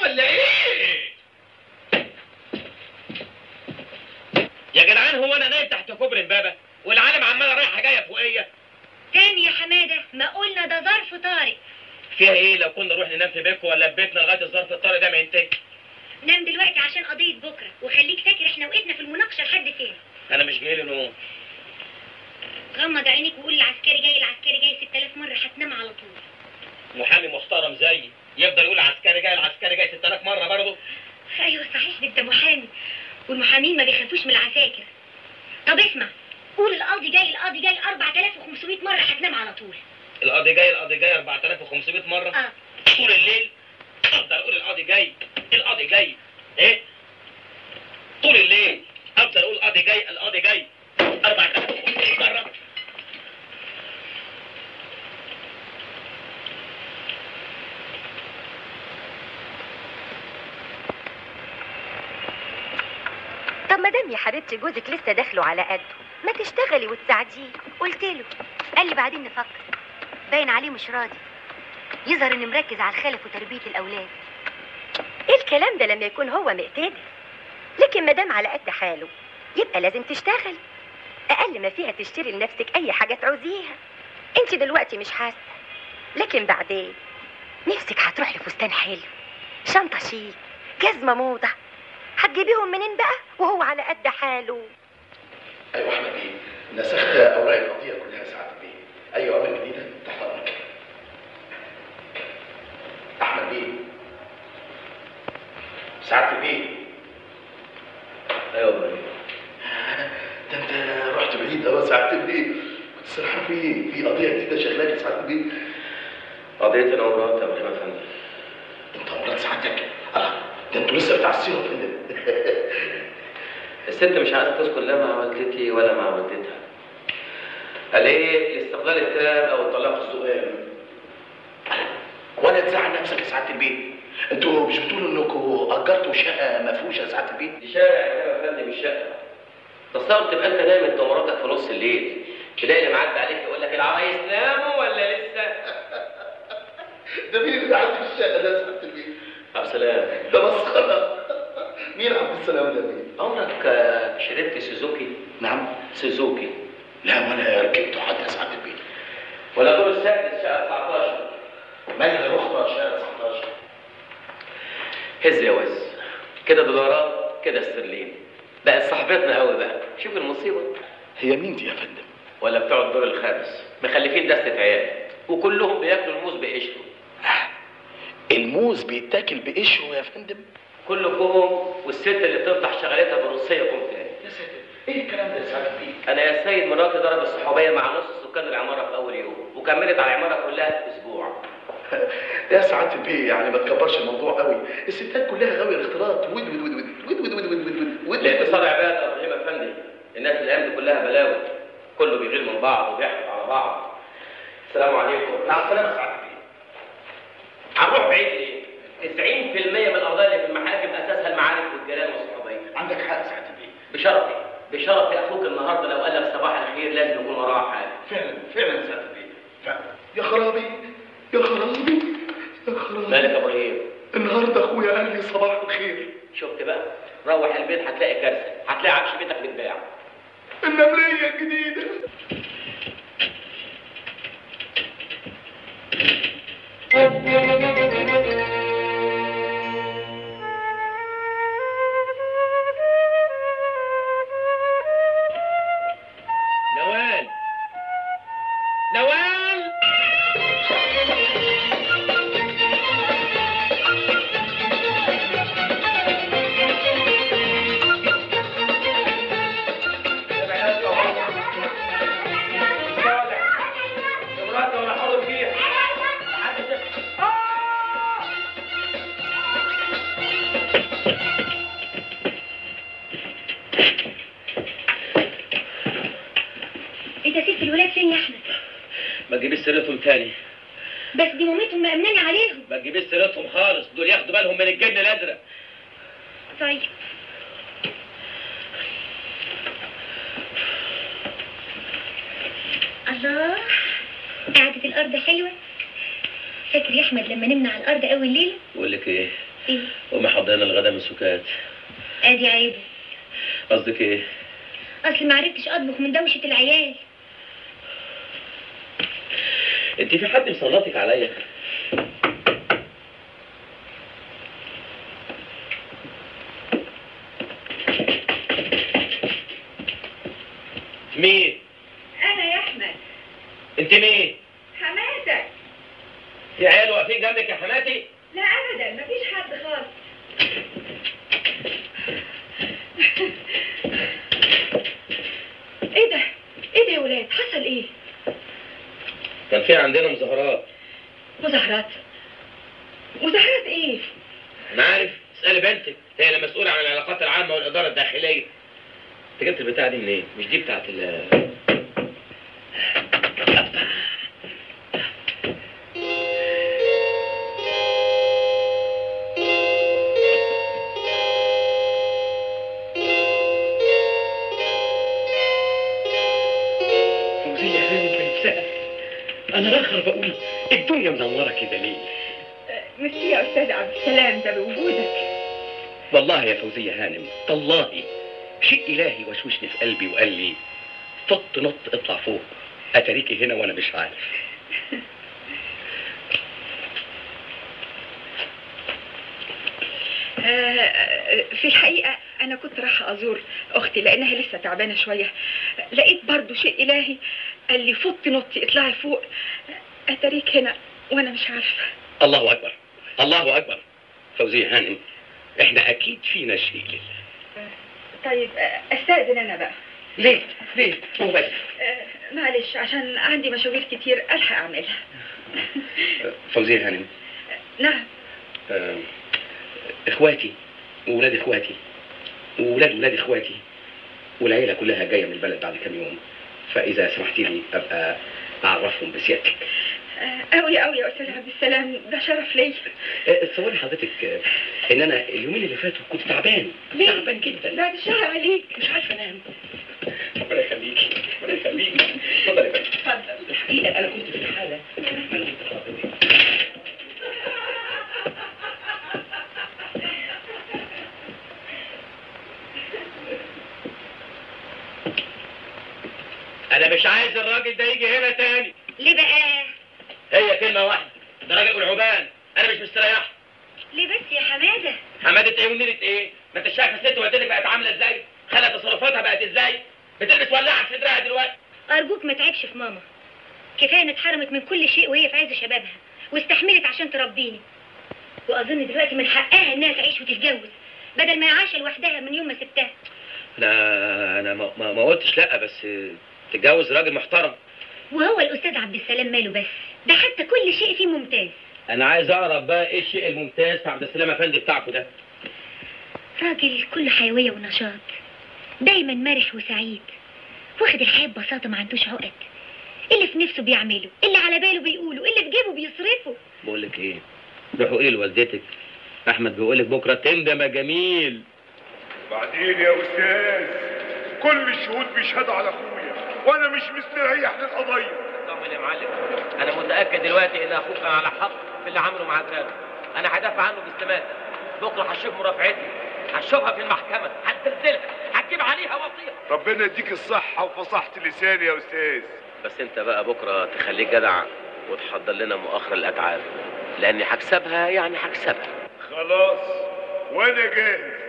ولا ايه يا جدعان هو انا نايم تحت كوبري البابا والعالم عماله رايحه جايه فوقيه تاني يا حمادة ما قلنا ده ظرف طارئ فيها ايه لو كنا نروح ننام في بيتكم ولا في بيتنا لغايه الظرف الطارئ ده ما ينتهي نام دلوقتي عشان قضية بكرة وخليك فاكر احنا وقفنا في المناقشة لحد فين انا مش جاي لي نوم غمض عينيك وقول العسكري جاي العسكري جاي 6000 مرة هتنام على طول محامي محترم زيي يفضل يقول عسكري جاي العسكري جاي 6000 مره برضه ايوه صحيح ده انت محامي والمحامين ما بيخافوش من العساكر طب اسمع قول القاضي جاي القاضي جاي 4500 مرة هتنام على طول القاضي جاي القاضي جاي 4500 مره اه طول الليل افضل اقول القاضي جاي القاضي جاي ايه طول الليل افضل اقول القاضي جاي القاضي جاي 4500 مره طب ما دام يا حبيبتي جوزك لسه داخله على قده ما تشتغلي وتساعديه قلت له قال لي بعدين نفكر باين عليه مش راضي يظهر انه مركز على الخلف وتربيه الاولاد ايه الكلام ده لما يكون هو مقتدر لكن ما دام على قد حاله يبقى لازم تشتغل اقل ما فيها تشتري لنفسك اي حاجه تعوزيها انت دلوقتي مش حاسه لكن بعدين نفسك هتروح لفستان حلو شنطه شيك جزمه موضه هتجيبيهم منين بقى وهو على قد حاله ايوه احمد بيه نسخت اوراق القضيه كلها ساعات بيه اي اوامر جديده تحت امرك احمد بيه سعادة بيه ايوه ابراهيم ده انت رحت بعيد قوي سعادة بيه كنت سرحان في ايه؟ في قضيه جديده شغاله يا سعادة بيه قضيه الامراض يا ابراهيم افندي انت مرات سعادتك اه ده انتوا لسه بتعسيروا يا فندم الست مش عايزه تذكر لا مع والدتي ولا مع والدتها قال ايه الاستقلال التام او الطلاق السؤال ولا تزعل نفسك يا سعاده البيه انتوا مش بتقولوا انكم اجرتوا شقه مفروشه يا سعاده البيه دي شارع يا فندم مش شقه تصور تبقى انت نايم انت ومراتك في نص الليل تلاقي اللي معدي عليك يقول لك العرايس ناموا ولا لسه؟ ده مين اللي عندي في الشقه ده يا سعاده البيه عبد السلام ده مسخره مين عبد السلام ده مين عمرك آه، شربت سوزوكي؟ نعم سوزوكي لا ولا ركبته حتى يا سعاده البيه ولا دور السادس شقه 19 مالها رخصه شقه 19 هز يا وز كده دولارات كده استرلين بقت صاحبتنا قوي بقى شوف المصيبه هي مين دي يا فندم ولا بتوع الدور الخامس مخلفين دستة عيال وكلهم بياكلوا الموز بقشره الموز بيتاكل بقشره يا فندم كلكم والست اللي بتفتح شغلتها بالروسيه قوم تاني يا ساتر ايه الكلام ده يا سعاده البيه انا يا سيد مراتي ضرب الصحوبيه مع نص سكان العماره في اول يوم وكملت على العماره كلها اسبوع يا سعاده البيه يعني ما تكبرش الموضوع قوي الستات كلها غاويه الاختلاط ود ود ود ود ود ود ود ود ود ود الاقتصاد عباده يا ابراهيم افندي الناس الايام دي كلها بلاوي كله بيغير من بعض وبيحقد على بعض السلام عليكم مع السلامه يا سعاده البيه هنروح بعيد ليه 90% من القضايا اللي في المحاكم اساسها المعارف والجيران والصحوبيه عندك حق يا سعاده البيه بشرفي بشرفي اخوك النهارده لو قال لك صباح الخير لازم يكون وراه حاجه فعلا فعلا يا سعاده البيه فعلا يا خرابي يا خرابي يا خرابي مالك يا ابراهيم النهارده اخويا قال لي صباح الخير شفت بقى روح البيت هتلاقي كارثه هتلاقي عفش بيتك بيتباع النمليه الجديده نوال نوال انت سبت الولاد فين يا احمد ما تجيبيش سيرتهم تاني بس دي مامتهم مأمناني عليهم ما تجيبيش سيرتهم خالص دول ياخدوا بالهم من الجن الازرق طيب الله قعدة الأرض حلوة فاكر يا أحمد لما نمنا على الأرض أول ليلة بقول لك ايه ايه وما حضرنا الغدا من سكات ادي عيبه قصدك ايه اصل ما عرفتش اطبخ من دوشه العيال انت في حد مسلطك عليا مين انا يا احمد انت مين حماتك في عيال واقفين جنبك يا حماتي لا ابدا مفيش حد خالص ايه ده ايه ده يا ولاد حصل ايه كان في عندنا مظاهرات مظاهرات مظاهرات ايه انا عارف اسالي بنتك هي اللي مسؤوله عن العلاقات العامه والاداره الداخليه انت جبت البتاعه دي منين مش دي بتاعت ال فوزية هانم بيتسأل أنا آخر بقول الدنيا منورة كده ليه؟ ميرسي يا استاذ عبد السلام ده بوجودك والله يا فوزية هانم والله شيء إلهي وشوشني في قلبي وقال لي فط نط اطلع فوق أتريكي هنا وأنا مش عارف آه، في الحقيقة أنا كنت رايحة أزور أختي لأنها لسه تعبانة شوية لقيت برضو شيء إلهي قال لي فطي نطي اطلعي فوق أتريك هنا وأنا مش عارفة الله أكبر الله أكبر فوزية هانم إحنا أكيد فينا شيء لله طيب آه، أستأذن أنا بقى ليه؟ ليه؟ هو بس آه، معلش عشان عندي مشاوير كتير ألحق أعملها فوزية هانم نعم آه، إخواتي وولاد إخواتي وولاد ولاد إخواتي والعيلة كلها جاية من البلد بعد كام يوم فإذا سمحتي لي أبقى أعرفهم بسيادتك آه، أوي أوي يا أستاذ عبد السلام ده شرف ليا آه، تصوري حضرتك آه، إن أنا اليومين اللي فاتوا كنت تعبان ليه؟ تعبان جدا بعد الشهر عليك مش عارف انام ربنا يخليكي ربنا يخليكي اتفضل يا فندم اتفضل الحقيقه انا كنت في حاله أنا كنت خاطر. انا مش عايز الراجل ده يجي هنا تاني ليه بقى هي كلمه واحده ده راجل والعبان انا مش مستريح ليه بس يا حماده حماده ايه ونيره ايه ما انت شايف الست والدتك بقت عامله ازاي خلى تصرفاتها بقت ازاي بتلبس ولاعه في صدرها دلوقتي ارجوك ما تعبش في ماما كفايه ان اتحرمت من كل شيء وهي في عز شبابها واستحملت عشان تربيني واظن دلوقتي من حقها انها تعيش وتتجوز بدل ما يعيش لوحدها من يوم ما سبتها انا انا ما, ما, ما قلتش لا بس تتجوز راجل محترم وهو الاستاذ عبد السلام ماله بس ده حتى كل شيء فيه ممتاز انا عايز اعرف بقى ايه الشيء الممتاز في عبد السلام افندي بتاعكم ده راجل كله حيويه ونشاط دايما مرح وسعيد واخد الحياه ببساطه ما عندوش عقد اللي في نفسه بيعمله اللي على باله بيقوله اللي في جيبه بيصرفه بقول لك ايه روحوا ايه لوالدتك احمد بيقول لك بكره تندم يا جميل بعدين يا استاذ كل الشهود بيشهدوا على اخويا وانا مش مستريح للقضيه طمن يا معلم انا متاكد دلوقتي ان اخوك كان على حق في اللي عمله مع خاله انا هدافع عنه باستماتة بكره هشوف مرافعتي هشوفها في المحكمه هتزلزلها هتجيب عليها وصيه ربنا يديك الصحه وفصاحه اللسان يا استاذ بس انت بقى بكره تخليك جدع وتحضر لنا مؤخر الاتعاب لاني هكسبها يعني هكسبها خلاص وانا جاهز